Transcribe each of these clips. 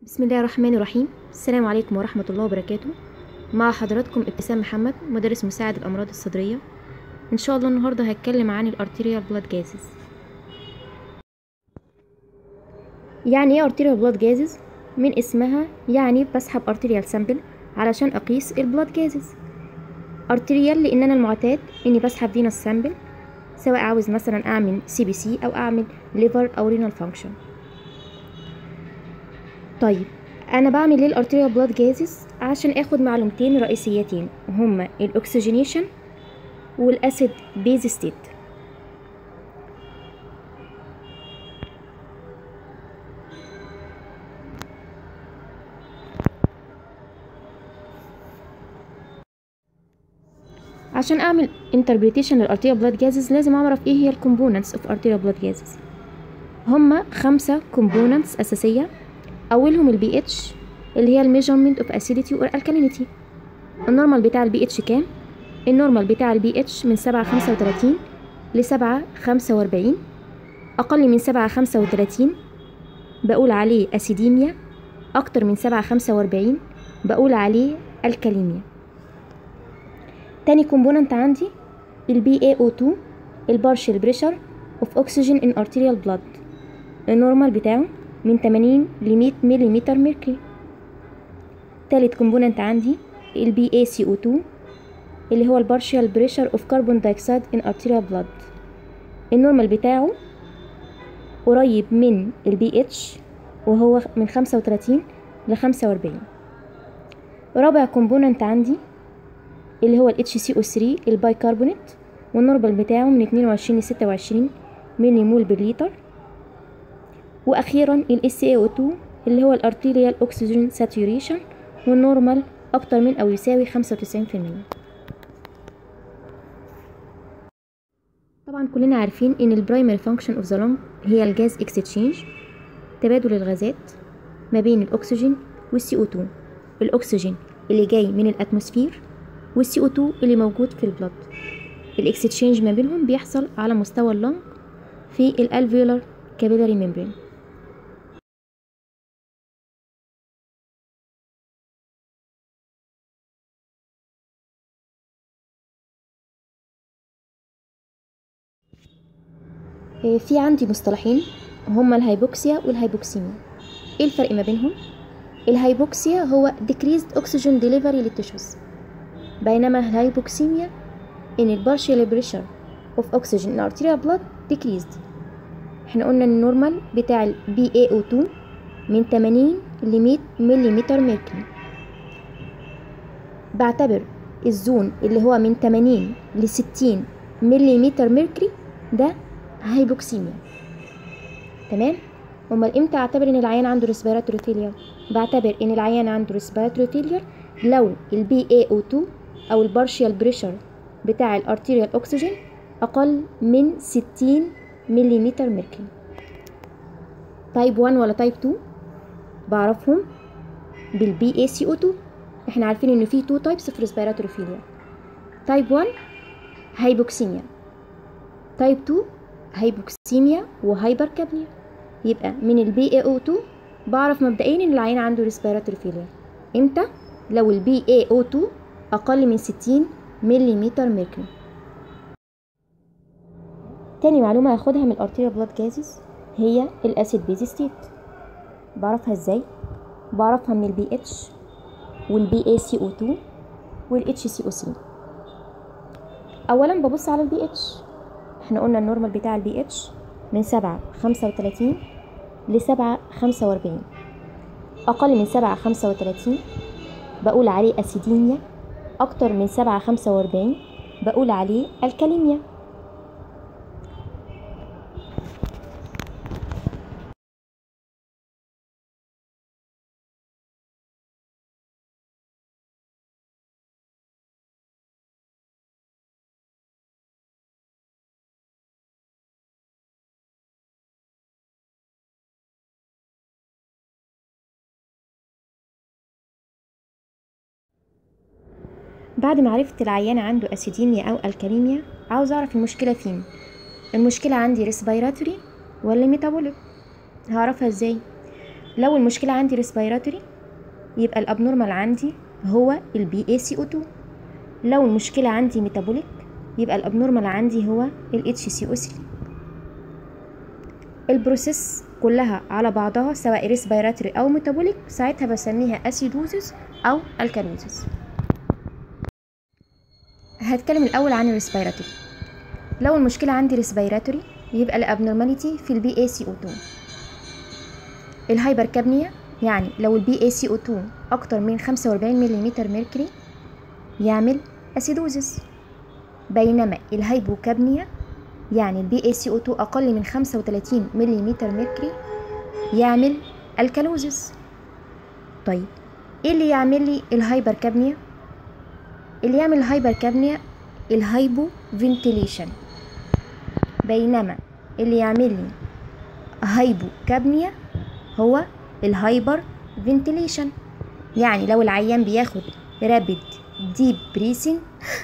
بسم الله الرحمن الرحيم السلام عليكم ورحمة الله وبركاته مع حضراتكم ابتسام محمد مدرس مساعد الأمراض الصدرية إن شاء الله النهاردة هتكلم عن الارتيريال بلاد جازز يعني ايه ارتيريال بلاد جازز من اسمها يعني بسحب ارتيريال سامبل علشان اقيس البلاد جازز ارتيريال لان انا المعتاد اني بسحب فينوس سامبل سواء عاوز مثلا اعمل سي بي سي او اعمل ليفر او رينال فانكشن طيب انا بعمل ليه الارتيريال بلاد جازز عشان اخد معلومتين رئيسيتين هما الاكسجينيشن والاسيد بيز ستيت عشان اعمل interpretation للارتيريال بلاد جازز لازم اعرف ايه هي الكومبوننتس اوف arterial blood gases هما خمسة components اساسية اولهم البي اتش اللي هي الميجرمنت اوف اسيديتي اور الكالينيتي النورمال بتاع البي اتش كام النورمال بتاع البي اتش من سبعة خمسة وتلاتين لسبعة خمسة وأربعين أقل من سبعة خمسة وتلاتين بقول عليه أسيديميا أكتر من سبعة خمسة وأربعين بقول عليه الكاليميا تاني كومبوننت عندي البي اي او 2 البارشل بريشر اوف اوكسجين ان ارتيريال بلاد النورمال بتاعه من 80 ل 100 ملم ميركوري تالت كومبوننت عندي البي اي سي او 2 اللي هو البارشال بريشر اوف كربون دايوكسيد ان ارتيريال بلاد النورمال بتاعه قريب من البي اتش وهو من 35 ل 45 رابع كومبوننت عندي اللي هو ال HCO3 البايكربونات والنورمال بتاعه من 22 ل 26 ملي مول بالليتر واخيرا ال SaO2 اللي هو الارتيريال اوكسجين ساتوريشن والنورمال اكتر من او يساوي 95% طبعا كلنا عارفين ان البرايمري فانكشن اوف ذا لونج هي الجاز اكستشينج تبادل الغازات ما بين الاكسجين والسي او 2 الاكسجين اللي جاي من الاتموسفير والسي او 2 اللي موجود في البلد الاكستشينج ما بينهم بيحصل على مستوى اللنج في الالفيولار كابيلاري ميمبرين في عندي مصطلحين هما الهايبوكسيا والهايبوكسيميا ايه الفرق ما بينهم الهايبوكسيا هو decreased oxygen delivery للتشوز بينما الهايبوكسيميا ان البارشال بريشر اوف اوكسجين ان arterial blood decreased احنا قلنا النورمال بتاع ال BaO2 من 80 ل 100 ملم ميركوري بعتبر الزون اللي هو من 80 ل 60 ملم ميركوري ده هايبوكسيميا تمام امال امتى اعتبر ان العيان عنده ريسبيراتوري فيلير بعتبر ان العيان عنده ريسبيراتوري فيلير لو البي اي او 2 او البارشيال بريشر بتاع الارتيريال اوكسجين اقل من 60 ملم ميركوري تايب 1 ولا تايب 2 بعرفهم بالبي اي سي او 2 احنا عارفين ان في 2 تايبس في ريسبيراتوري فيلير تايب 1 هايبوكسيميا تايب 2 هايبوكسيميا وهايبركابنيا يبقى من البي اي او 2 بعرف مبدئيا ان العيان عنده ريسبيراتوري فيلير امتى لو البي اي او 2 اقل من 60 ملم ميركوري تاني معلومة هاخدها من الارتيريال بلاد جازز هي الاسيد بيز ستيت بعرفها ازاي بعرفها من البي اتش والبي اي سي او 2 والاتش سي او 3 اولا ببص على البي اتش احنا قلنا النورمال بتاع البي اتش من سبعة خمسة وتلاتين لسبعة خمسة وأربعين أقل من سبعة خمسة وتلاتين بقول عليه أسيديميا أكتر من سبعة خمسة وأربعين بقول عليه الكاليميا بعد ما عرفت العيان عنده اسيديميا او الكاليميا عاوز اعرف المشكله فين المشكله عندي ريسبيراتوري ولا ميتابوليك هعرفها ازاي لو المشكلة عندي ريسبيراتوري يبقى الابنورمال عندي هو البي اي سي او 2 لو المشكلة عندي ميتابوليك يبقى الابنورمال عندي هو الاتش سي او 3 البروسيس كلها على بعضها سواء ريسبيراتوري او ميتابوليك ساعتها بسميها اسيدوزس او الكالوزس هتكلم الاول عن الريسبيراتوري لو المشكله عندي ريسبيراتوري يبقى الابنورماليتي في البي اي سي او 2 الهايبركابنيا يعني لو البي اي سي او 2 اكتر من 45 ملم ميركوري يعمل اسيدوزس بينما الهايبوكابنيا يعني البي اي سي او 2 اقل من 35 ملم ميركوري يعمل الكالوزس طيب ايه اللي يعمل لي الهايبركابنيا اللي يعمل الهايبركابنيا الهايبو فنتيليشن بينما اللي يعمل لي هايبوكابنيا هو الهايبر فنتيليشن يعني لو العيان بياخد رابيد ديب بريسنج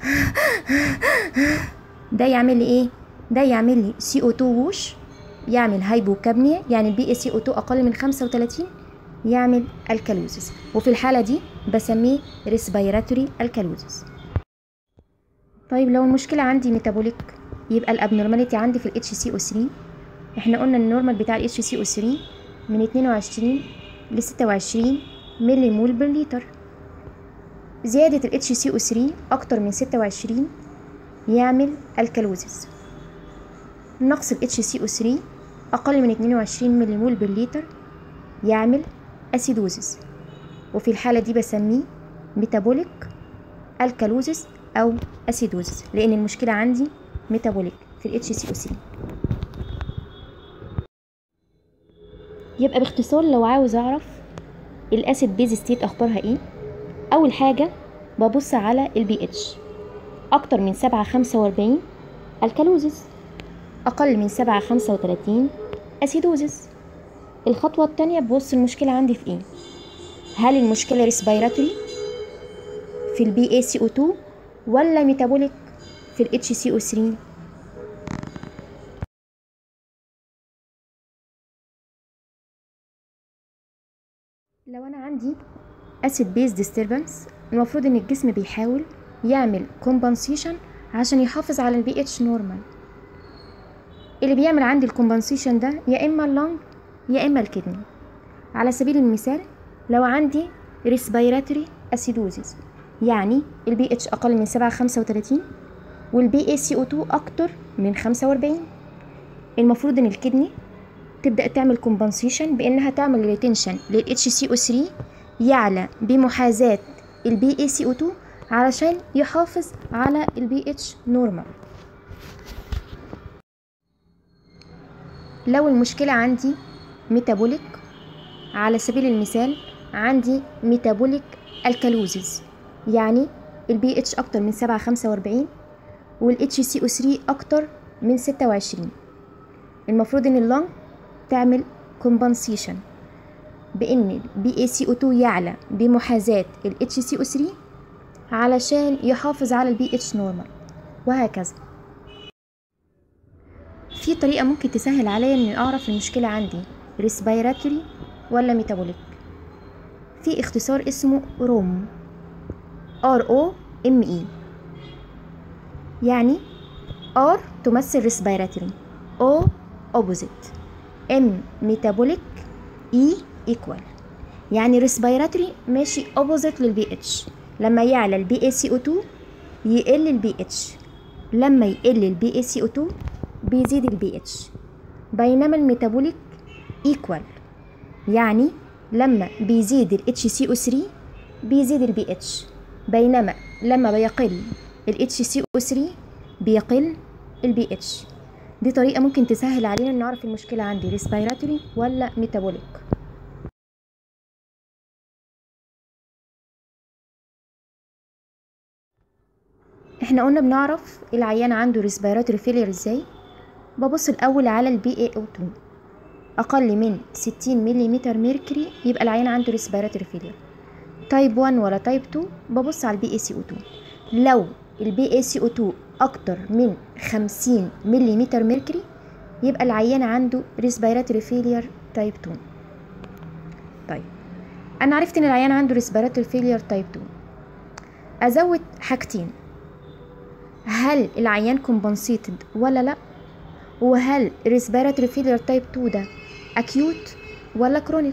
ده يعمل لي ايه ده يعمل لي سي او 2 ووش يعمل هايبوكابنيا يعني البي سي او 2 اقل من 35 يعمل الكالوزس وفي الحالة دي بسميه ريسبيراتوري الكالوزس طيب لو المشكلة عندي ميتابوليك يبقى الابنورماليتي عندي في الاتش سي او 3 احنا قلنا النورمال بتاع الاتش سي او 3 من 22 ل 26 ملي مول بر لتر زيادة الاتش سي او 3 اكتر من 26 يعمل الكالوزس نقص الاتش سي او 3 اقل من 22 ملي مول بر لتر يعمل اسيدوزس وفي الحالة دي بسميه ميتابوليك الكالوزس او اسيدوزس لان المشكلة عندي ميتابوليك في الاتش سي او 3 يبقى باختصار لو عاوز اعرف الاسيد بيز ستيت اخبارها ايه اول حاجة ببص على البي اتش اكتر من سبعة خمسة واربعين الكالوزس اقل من سبعة خمسة وتلاتين اسيدوزس الخطوة التانية ببص المشكلة عندي في ايه هل المشكلة ريسبيراتوري في البي اي سي او 2 ولا ميتابوليك في الاتش سي او 3 لو انا عندي اسيد بيز ديستربنس المفروض ان الجسم بيحاول يعمل كومبنسيشن عشان يحافظ على البي اتش نورمال اللي بيعمل عندي الكومبنسيشن ده يا اما اللنج يا اما الكدني على سبيل المثال لو عندي ريسبيراتوري اسيدوزيس يعني البي اتش اقل من سبعة خمسة وتلاتين والبي اي سي او 2 اكتر من خمسة واربعين المفروض ان الكدني تبدا تعمل كومبنسيشن بانها تعمل ريتنشن للاتش سي او 3 يعلى بمحاذاه البي اي سي او 2 علشان يحافظ على البي اتش نورمال لو المشكله عندي ميتابوليك على سبيل المثال عندي ميتابوليك الكالوزيز يعني البي اتش اكتر من سبعة خمسة واربعين والاتش سي او 3 اكتر من ستة وعشرين المفروض ان اللنج تعمل كومبنسيشن بان البي اي سي او 2 يعلى بمحاذاة الاتش سي او 3 علشان يحافظ على البي اتش نورمال وهكذا في طريقة ممكن تسهل عليا اني اعرف المشكلة عندي ريسبيراتوري ولا ميتابوليك في اختصار اسمه روم ار او ام اي يعني ار تمثل ريسبيراتوري او اوبوزيت ام ميتابوليك اي ايكوال يعني ريسبيراتوري ماشي اوبوزيت للبي اتش لما يعلى البي اي سي او 2 يقل البي اتش لما يقل البي اي سي او 2 بيزيد البي اتش بينما الميتابوليك ايكوال يعني لما بيزيد ال HCO3 بيزيد ال BH بينما لما بيقل ال HCO3 بيقل ال BH دي طريقة ممكن تسهل علينا نعرف المشكلة عندي respiratory ولا metabolic احنا قلنا بنعرف العيان عنده respiratory failure ازاي ببص الاول على ال BaO2 اقل من 60 ملم ميركوري يبقى العيان عنده ريسبيراتوري فيلير تايب 1 ولا تايب 2 ببص على البي اي سي او 2 لو البي اي سي او 2 اكتر من 50 ملم ميركوري يبقى العيان عنده ريسبيراتوري فيلير تايب 2 طيب انا عرفت ان العيان عنده ريسبيراتوري فيلير تايب 2 ازود حاجتين هل العيان كومبنسيتد ولا لا وهل ريسبيراتوري فيلير تايب 2 ده اكيوت ولا كرونيك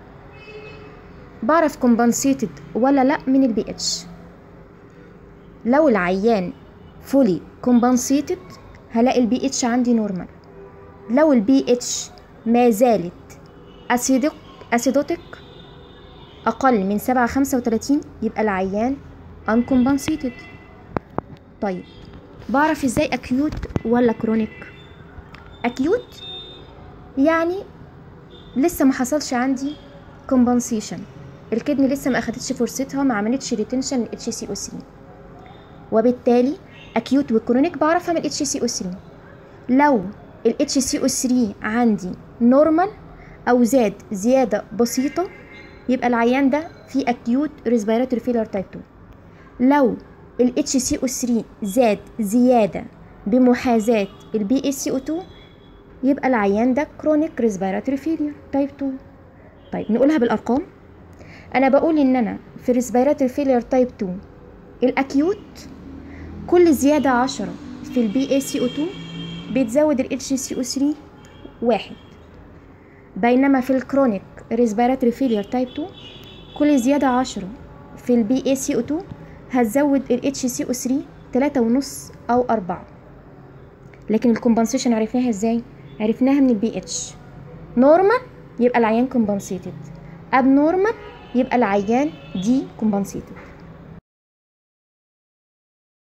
بعرف كومبنسيتد ولا لا من البي اتش لو العيان فولي كومبنسيتد هلاقي البي اتش عندي نورمال لو البي اتش ما زالت اسيدك اسيدوتك اقل من سبعة خمسة وتلاتين يبقى العيان uncompensated طيب بعرف ازاي اكيوت ولا كرونيك اكيوت يعني لسه ما حصلش عندي compensation الكدني لسه ما اخدتش فرصتها ما عملتش ريتنشن للاتش سي او 3 وبالتالي اكيوت وكرونيك بعرفها من الاتش سي او 3 لو الاتش سي او 3 عندي نورمال او زاد زياده بسيطه يبقى العيان ده في اكيوت ريسبيراتوري فيلر تايب 2 لو الاتش سي او 3 زاد زياده بمحاذاه البي اس سي او 2 يبقى العيان ده كرونيك ريسبيراتوري فيلير تايب 2 طيب نقولها بالارقام انا بقول ان انا في ريسبيراتوري فيلير تايب 2 الاكيوت كل زياده 10 في البي اي سي او 2 بتزود الاتش سي او 3 واحد بينما في الكرونيك ريسبيراتوري فيلير تايب 2 كل زياده 10 في البي اي سي او 2 هتزود الاتش سي او 3 تلاتة ونص او أربعة لكن الكومبنسيشن عرفناها ازاي عرفناها من البي اتش نورمال يبقى العيان كومبنسيتد اب نورمال يبقى العيان دي كومبنسيتد